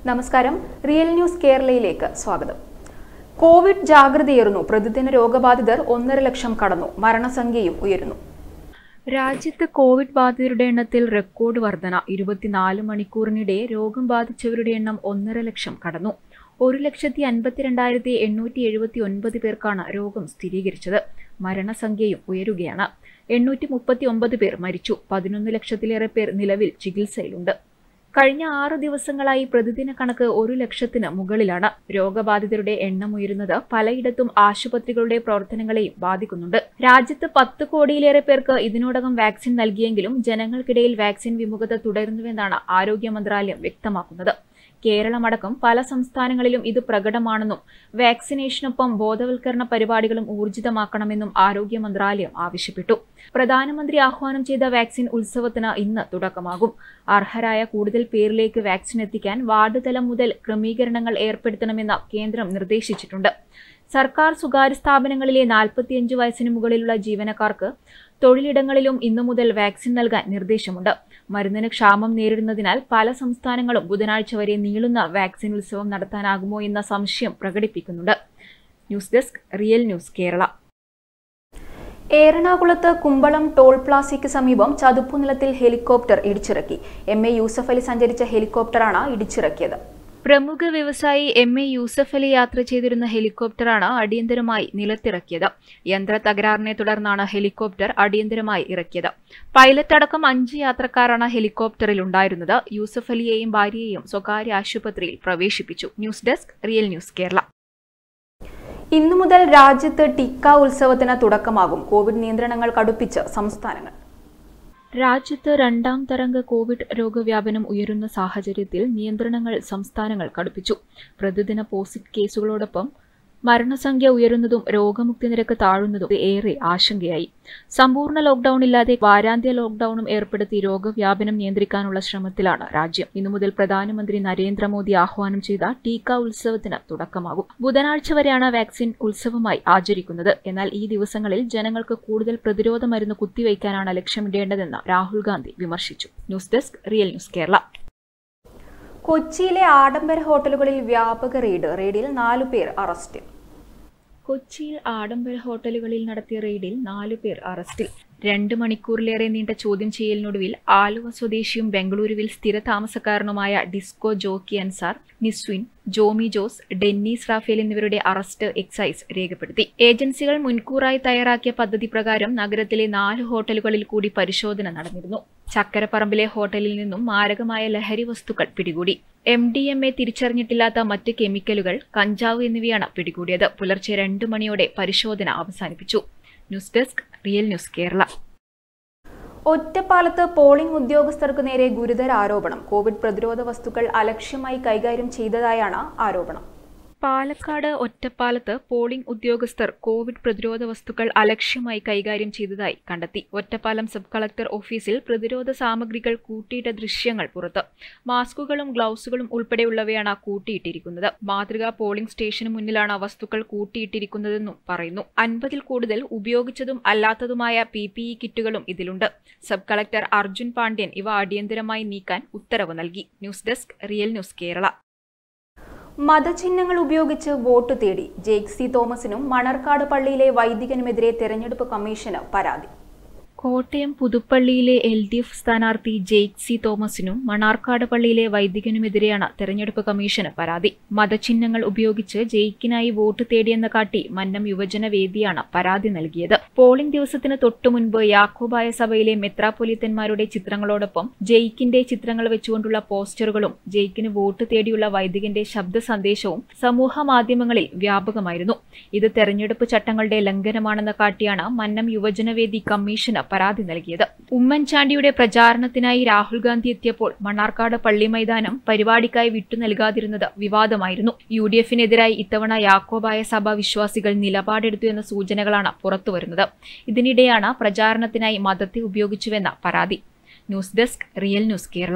നമസ്കാരം real news കേരളയിലേക്ക് സ്വാഗതം Covid ജാഗ്രതയേറുന്നു പ്രതിദിന രോഗബാധിതർ ഒന്നര ലക്ഷം കടന്നു മരണസംഖ്യയും ഉയരുന്നു രാജ്യത്ത് കോവിഡ് ബാധിതരുടെ എണ്ണത്തിൽ റെക്കോർഡ് വർധന ഇരുപത്തിനാല് മണിക്കൂറിനിടെ രോഗം ബാധിച്ചവരുടെ എണ്ണം ഒന്നര ലക്ഷം കടന്നു ഒരു ലക്ഷത്തി അൻപത്തിരണ്ടായിരത്തി എണ്ണൂറ്റി എഴുപത്തി ഒൻപത് പേർക്കാണ് രോഗം സ്ഥിരീകരിച്ചത് മരണസംഖ്യയും ഉയരുകയാണ് എണ്ണൂറ്റി മുപ്പത്തി ഒമ്പത് പേർ മരിച്ചു പതിനൊന്ന് ലക്ഷത്തിലേറെ പേർ നിലവിൽ ചികിത്സയിലുണ്ട് കഴിഞ്ഞ ആറ് ദിവസങ്ങളായി പ്രതിദിന കണക്ക് ഒരു ലക്ഷത്തിന് മുകളിലാണ് രോഗബാധിതരുടെ എണ്ണം ഉയരുന്നത് പലയിടത്തും ആശുപത്രികളുടെ പ്രവർത്തനങ്ങളെയും ബാധിക്കുന്നുണ്ട് രാജ്യത്ത് പത്ത് കോടിയിലേറെ പേർക്ക് ഇതിനോടകം വാക്സിൻ നൽകിയെങ്കിലും ജനങ്ങൾക്കിടയിൽ വാക്സിൻ വിമുഖത തുടരുന്നുവെന്നാണ് ആരോഗ്യ മന്ത്രാലയം വ്യക്തമാക്കുന്നത് കേരളമടക്കം പല സംസ്ഥാനങ്ങളിലും ഇത് പ്രകടമാണെന്നും വാക്സിനേഷനൊപ്പം ബോധവൽക്കരണ പരിപാടികളും ഊർജിതമാക്കണമെന്നും ആരോഗ്യ മന്ത്രാലയം ആവശ്യപ്പെട്ടു പ്രധാനമന്ത്രി ആഹ്വാനം ചെയ്ത വാക്സിൻ ഉത്സവത്തിന് ഇന്ന് തുടക്കമാകും അർഹരായ കൂടുതൽ പേരിലേക്ക് വാക്സിൻ എത്തിക്കാൻ വാർഡ് തലം മുതൽ ക്രമീകരണങ്ങൾ ഏർപ്പെടുത്തണമെന്ന് കേന്ദ്രം നിർദ്ദേശിച്ചിട്ടുണ്ട് സർക്കാർ സ്വകാര്യ സ്ഥാപനങ്ങളിലെ നാൽപ്പത്തിയഞ്ച് വയസ്സിന് മുകളിലുള്ള ജീവനക്കാർക്ക് തൊഴിലിടങ്ങളിലും ഇന്നു മുതൽ വാക്സിൻ നൽകാൻ നിർദ്ദേശമുണ്ട് മരുന്നിന് ക്ഷാമം നേരിടുന്നതിനാൽ പല സംസ്ഥാനങ്ങളും ബുധനാഴ്ച വരെ നീളുന്ന വാക്സിൻ ഉത്സവം നടത്താനാകുമോ എന്ന സംശയം പ്രകടിപ്പിക്കുന്നുണ്ട് news desk real news Kerala എറണാകുളത്ത് കുമ്പളം ടോൾ പ്ലാസയ്ക്ക് സമീപം ചതുപ്പുനിലത്തിൽ ഹെലികോപ്റ്റർ ഇടിച്ചിറക്കി എം എ യൂസഫ് അലി സഞ്ചരിച്ച ഹെലികോപ്റ്ററാണ് ഇടിച്ചിറക്കിയത് പ്രമുഖ വ്യവസായി എം എ യൂസഫ് അലി യാത്ര ചെയ്തിരുന്ന ഹെലികോപ്റ്ററാണ് അടിയന്തരമായി നിലത്തിറക്കിയത് യന്ത്ര തകരാറിനെ തുടർന്നാണ് ഹെലികോപ്റ്റർ അടിയന്തരമായി ഇറക്കിയത് പൈലറ്റ് അടക്കം അഞ്ച് യാത്രക്കാരാണ് ഹെലികോപ്റ്ററിൽ ഉണ്ടായിരുന്നത് യൂസഫ് അലിയെയും ഭാര്യയെയും സ്വകാര്യ ആശുപത്രിയിൽ പ്രവേശിപ്പിച്ചു news desk real news Kerala ഇന്നു മുതൽ രാജ്യത്ത് ടിക്ക ഉത്സവത്തിന് തുടക്കമാകും കോവിഡ് നിയന്ത്രണങ്ങൾ കടുപ്പിച്ച് സംസ്ഥാനങ്ങൾ രാജ്യത്ത് രണ്ടാം തരംഗ കോവിഡ് രോഗവ്യാപനം ഉയരുന്ന സാഹചര്യത്തിൽ നിയന്ത്രണങ്ങൾ സംസ്ഥാനങ്ങൾ കടുപ്പിച്ചു പ്രതിദിന പോസിറ്റ് കേസുകളോടൊപ്പം മരണസംഖ്യ ഉയരുന്നതും രോഗമുക്തി നിരക്ക് താഴുന്നതും ഏറെ ആശങ്കയായി സമ്പൂർണ്ണ ലോക്ഡൌൺ ഇല്ലാതെ വാരാന്ത്യ ലോക്ഡൌണും ഏർപ്പെടുത്തി രോഗവ്യാപനം നിയന്ത്രിക്കാനുള്ള ശ്രമത്തിലാണ് രാജ്യം ഇന്നു മുതൽ പ്രധാനമന്ത്രി നരേന്ദ്രമോദി ആഹ്വാനം ചെയ്ത ടീക്ക ഉത്സവത്തിന് തുടക്കമാകും ബുധനാഴ്ച വരെയാണ് വാക്സിൻ ഉത്സവമായി ആചരിക്കുന്നത് എന്നാൽ ഈ ദിവസങ്ങളിൽ ജനങ്ങൾക്ക് കൂടുതൽ പ്രതിരോധ മരുന്ന് കുത്തിവയ്ക്കാനാണ് ലക്ഷ്യമിടേണ്ടതെന്ന് രാഹുൽ ഗാന്ധി വിമർശിച്ചു news desk real news Kerala കൊച്ചിയിലെ ആഡംബര ഹോട്ടലുകളിൽ വ്യാപക റെയ്ഡ് റെയ്ഡിൽ നാലു പേർ അറസ്റ്റിൽ കൊച്ചിയിൽ ആഡംബര ഹോട്ടലുകളിൽ നടത്തിയ റെയ്ഡിൽ നാലു പേർ അറസ്റ്റിൽ രണ്ട് മണിക്കൂറിലേറെ നീണ്ട ചോദ്യം ചെയ്യലിനൊടുവിൽ ആലുവ സ്വദേശിയും ബംഗളൂരുവിൽ സ്ഥിര താമസക്കാരനുമായ ഡിസ്കോ ജോക്കി അൻസാർ നിസ്വിൻ ജോമി ജോസ് ഡെന്നീസ് റാഫേൽ എന്നിവരുടെ അറസ്റ്റ് എക്സൈസ് രേഖപ്പെടുത്തി ഏജൻസികൾ മുൻകൂറായി തയ്യാറാക്കിയ പദ്ധതി പ്രകാരം നഗരത്തിലെ നാല് ഹോട്ടലുകളിൽ കൂടി പരിശോധന നടന്നിരുന്നു ചക്കരപ്പറമ്പിലെ ഹോട്ടലിൽ നിന്നും മാരകമായ ലഹരി വസ്തുക്കൾ പിടികൂടി എം ഡി എം എ തിരിച്ചറിഞ്ഞിട്ടില്ലാത്ത മറ്റ് കെമിക്കലുകൾ കഞ്ചാവ് എന്നിവയാണ് പിടികൂടിയത് പുലർച്ചെ രണ്ട് മണിയോടെ പരിശോധന അവസാനിപ്പിച്ചു news desk real news Kerala ഒറ്റപ്പാലത്ത് പോളിംഗ് ഉദ്യോഗസ്ഥർക്ക് നേരെ ഗുരുതര ആരോപണം കോവിഡ് പ്രതിരോധ വസ്തുക്കൾ അലക്ഷ്യമായി കൈകാര്യം ചെയ്തതായാണ് ആരോപണം പാലക്കാട് ഒറ്റപ്പാലത്ത് പോളിംഗ് ഉദ്യോഗസ്ഥർ കോവിഡ് പ്രതിരോധ വസ്തുക്കൾ അലക്ഷ്യമായി കൈകാര്യം ചെയ്തതായി കണ്ടെത്തി ഒറ്റപ്പാലം സബ് കളക്ടർ ഓഫീസിൽ പ്രതിരോധ സാമഗ്രികൾ കൂട്ടിയിട്ട ദൃശ്യങ്ങൾ പുറത്ത് മാസ്കുകളും ഗ്ലൗസുകളും ഉൾപ്പെടെയുള്ളവയാണ് കൂട്ടിയിട്ടിരിക്കുന്നത് മാതൃകാ പോളിംഗ് സ്റ്റേഷന് മുന്നിലാണ് വസ്തുക്കൾ കൂട്ടിയിട്ടിരിക്കുന്നതെന്നും പറയുന്നു അൻപതിൽ കൂടുതൽ ഉപയോഗിച്ചതും അല്ലാത്തതുമായ പി പി ഇ കിറ്റുകളും ഇതിലുണ്ട് സബ് കളക്ടർ അർജുൻ പാണ്ഡ്യൻ ഇവ അടിയന്തരമായി നീക്കാൻ ഉത്തരവ് നൽകി news desk real news Kerala മതചിഹ്നങ്ങൾ ഉപയോഗിച്ച് വോട്ട് തേടി ജെയ്ക് സി തോമസിനും മണർക്കാട് പള്ളിയിലെ വൈദികനുമെതിരെ തെരഞ്ഞെടുപ്പ് കമ്മീഷന് പരാതി കോട്ടയം പുതുപ്പള്ളിയിലെ എൽ ഡി എഫ് സ്ഥാനാർത്ഥി ജെയ്ക് സി തോമസിനും മണാർക്കാട് പള്ളിയിലെ വൈദികനുമെതിരെയാണ് തെരഞ്ഞെടുപ്പ് കമ്മീഷന് പരാതി മതചിഹ്നങ്ങൾ ഉപയോഗിച്ച് ജെയ്ക്കിനായി വോട്ട് തേടിയെന്ന് കാട്ടി മന്നം യുവജന വേദിയാണ് പരാതി നൽകിയത് പോളിംഗ് ദിവസത്തിന് തൊട്ടുമുൻപ് യാക്കോബായ സഭയിലെ മെത്രാപ്പൊലിത്തന്മാരുടെ ചിത്രങ്ങളോടൊപ്പം ജെയ്ക്കിന്റെ ചിത്രങ്ങൾ വെച്ചുകൊണ്ടുള്ള പോസ്റ്ററുകളും ജെയ്ക്കിന് വോട്ട് തേടിയുള്ള വൈദികന്റെ ശബ്ദ സന്ദേശവും സമൂഹ മാധ്യമങ്ങളിൽ വ്യാപകമായിരുന്നു ഇത് തെരഞ്ഞെടുപ്പ് ചട്ടങ്ങളുടെ ലംഘനമാണെന്ന് കാട്ടിയാണ് മന്നം യുവജനവേദി കമ്മീഷന് പരാതി നൽകിയത് ഉമ്മൻചാണ്ടിയുടെ പ്രചാരണത്തിനായി രാഹുൽ ഗാന്ധി എത്തിയപ്പോൾ മണ്ണാർക്കാട് പള്ളി മൈതാനം പരിപാടിക്കായി വിട്ടു നൽകാതിരുന്നത് വിവാദമായിരുന്നു യു ഡി എഫിനെതിരായി ഇത്തവണ യാക്കോബായ സഭ വിശ്വാസികൾ നിലപാടെടുത്തു എന്ന സൂചനകളാണ് പുറത്തുവരുന്നത് ഇതിനിടെയാണ് പ്രചാരണത്തിനായി മതത്തെ ഉപയോഗിച്ചുവെന്ന പരാതി news desk real news Kerala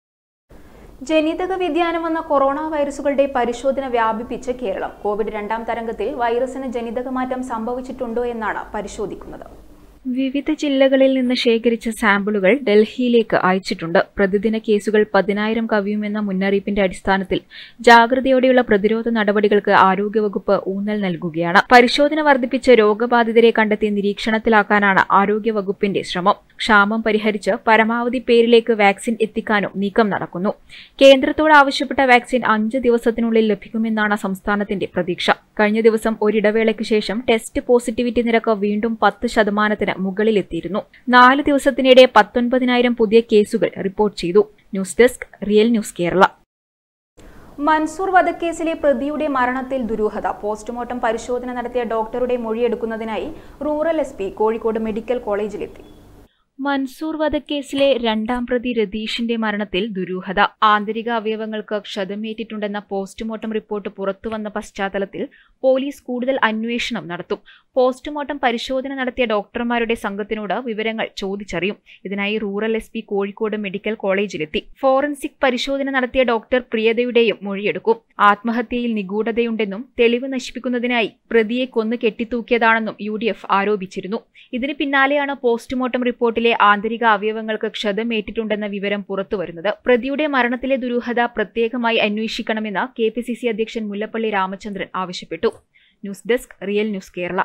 ജനിതക വ്യതിയാനം വന്ന കൊറോണ വൈറസുകളുടെ പരിശോധന വ്യാപിപ്പിച്ച് കേരളം കോവിഡ് രണ്ടാം തരംഗത്തിൽ വൈറസിന് ജനിതക മാറ്റം സംഭവിച്ചിട്ടുണ്ടോ എന്നാണ് പരിശോധിക്കുന്നത് വിവിധ ജില്ലകളിൽ നിന്ന് ശേഖരിച്ച സാമ്പിളുകൾ ഡൽഹിയിലേക്ക് അയച്ചിട്ടുണ്ട് പ്രതിദിന കേസുകൾ പതിനായിരം കവിയുമെന്ന മുന്നറിയിപ്പിന്റെ അടിസ്ഥാനത്തിൽ ജാഗ്രതയോടെയുള്ള പ്രതിരോധ നടപടികൾക്ക് ആരോഗ്യവകുപ്പ് ഊന്നൽ നൽകുകയാണ് പരിശോധന വർദ്ധിപ്പിച്ച് രോഗബാധിതരെ കണ്ടെത്തി നിരീക്ഷണത്തിലാക്കാനാണ് ആരോഗ്യവകുപ്പിന്റെ ശ്രമം ക്ഷാമം പരിഹരിച്ച് പരമാവധി പേരിലേക്ക് വാക്സിൻ എത്തിക്കാനും നീക്കം നടക്കുന്നു കേന്ദ്രത്തോട് ആവശ്യപ്പെട്ട വാക്സിൻ അഞ്ച് ദിവസത്തിനുള്ളിൽ ലഭിക്കുമെന്നാണ് സംസ്ഥാനത്തിന്റെ പ്രതീക്ഷ കഴിഞ്ഞ ദിവസം ഒരിടവേളയ്ക്ക് ശേഷം ടെസ്റ്റ് പോസിറ്റിവിറ്റി നിരക്ക് വീണ്ടും പത്ത് ശതമാനത്തിന് മുകളിലെത്തിയിരുന്നു നാല് ദിവസത്തിനിടെ പത്തൊൻപതിനായിരം പുതിയ കേസുകൾ റിപ്പോർട്ട് ചെയ്തു news desk real news Kerala Mansoor വധക്കേസിലെ പ്രതിയുടെ മരണത്തിൽ ദുരൂഹത പോസ്റ്റ്മോർട്ടം പരിശോധന നടത്തിയ ഡോക്ടറുടെ മൊഴിയെടുക്കുന്നതിനായി rural S P Kozhikode medical കോളേജിലെത്തി മൻസൂർ വധക്കേസിലെ രണ്ടാം പ്രതി രതീഷിന്റെ മരണത്തിൽ ദുരൂഹത ആന്തരിക അവയവങ്ങൾക്ക് ക്ഷതമേറ്റിട്ടുണ്ടെന്ന പോസ്റ്റ്മോർട്ടം റിപ്പോർട്ട് പുറത്തുവന്ന പശ്ചാത്തലത്തിൽ പോലീസ് കൂടുതൽ അന്വേഷണം നടത്തും പോസ്റ്റ്മോർട്ടം പരിശോധന നടത്തിയ ഡോക്ടർമാരുടെ സംഘത്തിനോട് വിവരങ്ങൾ ചോദിച്ചറിയും ഇതിനായി rural S P Kozhikode medical കോളേജിലെത്തി ഫോറൻസിക് പരിശോധന നടത്തിയ ഡോക്ടർ പ്രിയതയുടെയും മൊഴിയെടുക്കും ആത്മഹത്യയിൽ നിഗൂഢതയുണ്ടെന്നും തെളിവ് നശിപ്പിക്കുന്നതിനായി പ്രതിയെ കൊന്നു കെട്ടിത്തൂക്കിയതാണെന്നും യു ഡി എഫ് ആരോപിച്ചിരുന്നു ഇതിന് പിന്നാലെയാണ് പോസ്റ്റ്മോർട്ടം റിപ്പോർട്ടിലെ ആന്തരിക അവയവങ്ങൾക്ക് ക്ഷതമേറ്റിട്ടുണ്ടെന്ന വിവരം പുറത്തുവരുന്നത് പ്രതിയുടെ മരണത്തിലെ ദുരൂഹത പ്രത്യേകമായി അന്വേഷിക്കണമെന്ന് കെ പി സി സി അധ്യക്ഷൻ മുല്ലപ്പള്ളി രാമചന്ദ്രൻ ആവശ്യപ്പെട്ടു news desk real news Kerala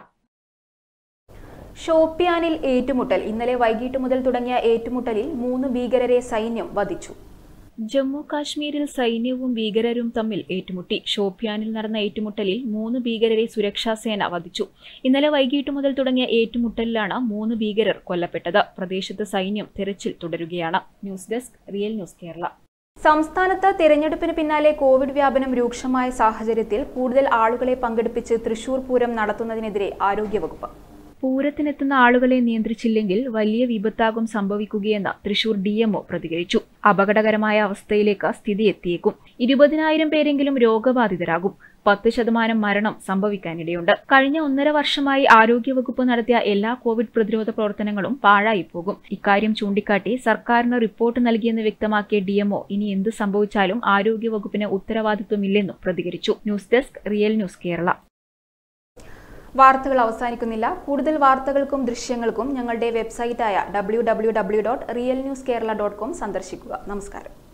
ഷോപ്പിയാനിൽ ഏറ്റുമുട്ടൽ ഇന്നലെ വൈകിട്ട് മുതൽ തുടങ്ങിയ ഏറ്റുമുട്ടലിൽ മൂന്ന് ഭീകരരെ സൈന്യം വധിച്ചു ജമ്മു കാശ്മീരിൽ സൈന്യവും ഭീകരരും തമ്മിൽ ഏറ്റുമുട്ടി ഷോപ്പിയാനിൽ നടന്ന ഏറ്റുമുട്ടലിൽ മൂന്ന് ഭീകരരെ സുരക്ഷാസേന വധിച്ചു ഇന്നലെ വൈകിട്ട് മുതൽ തുടങ്ങിയ ഏറ്റുമുട്ടലിലാണ് മൂന്ന് ഭീകരർ കൊല്ലപ്പെട്ടത് പ്രദേശത്ത് സൈന്യം തെരച്ചിൽ തുടരുകയാണ് news desk real news Kerala സംസ്ഥാനത്ത് തിരഞ്ഞെടുപ്പിന് പിന്നാലെ കോവിഡ് വ്യാപനം രൂക്ഷമായ സാഹചര്യത്തിൽ കൂടുതൽ ആളുകളെ പങ്കെടുപ്പിച്ച് തൃശൂർ പൂരം നടത്തുന്നതിനെതിരെ ആരോഗ്യവകുപ്പ് പൂരത്തിനെത്തുന്ന ആളുകളെ നിയന്ത്രിച്ചില്ലെങ്കിൽ വലിയ വിപത്താകും സംഭവിക്കുകയെന്ന് തൃശൂർ ഡി എംഒ പ്രതികരിച്ചു അപകടകരമായ അവസ്ഥയിലേക്ക് സ്ഥിതി എത്തിയേക്കും ഇരുപതിനായിരം പേരെങ്കിലും രോഗബാധിതരാകും പത്ത് ശതമാനം മരണം സംഭവിക്കാനിടയുണ്ട് കഴിഞ്ഞ ഒന്നര വർഷമായി ആരോഗ്യവകുപ്പ് നടത്തിയ എല്ലാ കോവിഡ് പ്രതിരോധ പ്രവർത്തനങ്ങളും പാഴായി പോകും ഇക്കാര്യം ചൂണ്ടിക്കാട്ടി സർക്കാരിന് റിപ്പോർട്ട് നൽകിയെന്ന് വ്യക്തമാക്കിയ ഡിഎംഒ ഇനി എന്ത് സംഭവിച്ചാലും ആരോഗ്യവകുപ്പിന് ഉത്തരവാദിത്വമില്ലെന്നും പ്രതികരിച്ചു news desk real news Kerala വാർത്തകൾ അവസാനിക്കുന്നില്ല കൂടുതൽ വാർത്തകൾക്കും ദൃശ്യങ്ങൾക്കും ഞങ്ങളുടെ വെബ്സൈറ്റായ W W W dot real news Kerala dot com സന്ദർശിക്കുക നമസ്കാരം